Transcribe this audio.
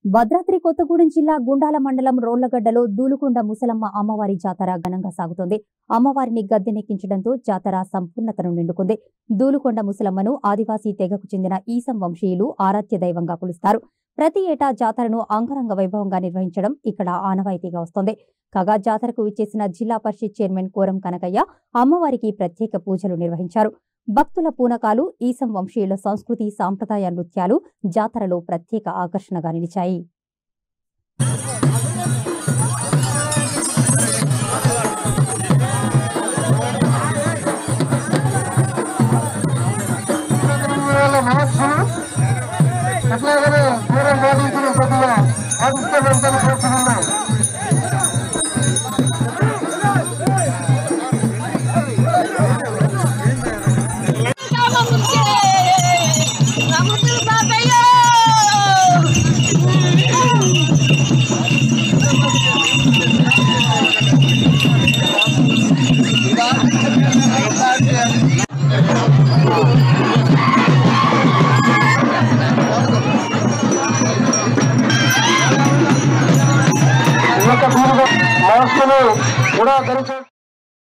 భద్రాద్రి కొత్తగూడెం జిల్లా గుండాల మండలం రోళ్లగడ్డలో దూలుకొండ ముసలమ్మ అమ్మవారి జాతర ఘనంగా సాగుతోంది అమ్మవారిని గద్దెనెక్కించడంతో జాతర సంపూర్ణతను నిండుకుంది దూలుకొండ ముసలమ్మను ఆదివాసీ తెగకు చెందిన ఈసం వంశీయులు ఆరాధ్య దైవంగా కొలుస్తారు ప్రతి ఏటా జాతరను అంగరంగ వైభవంగా నిర్వహించడం ఇక్కడ ఆనవాయితీగా వస్తోంది కాగా జాతరకు విచ్చేసిన జిల్లా పరిషత్ చైర్మన్ కోరం కనకయ్య అమ్మవారికి ప్రత్యేక పూజలు నిర్వహించారు భక్తుల పూనకాలు ఈసం వంశీయుల సంస్కృతి సాంప్రదాయ నృత్యాలు జాతరలో ప్రత్యేక ఆకర్షణగా నిలిచాయి వేల మహర్షులు అట్లాగనే పూర్వం బాధించిన కొద్దిగా ఆదిత్యవంతలు కోరుతున్నాం రాముడు బాబయ్య ఈ యొక్క పూర్వ మహర్షులు కూడా ధరించారు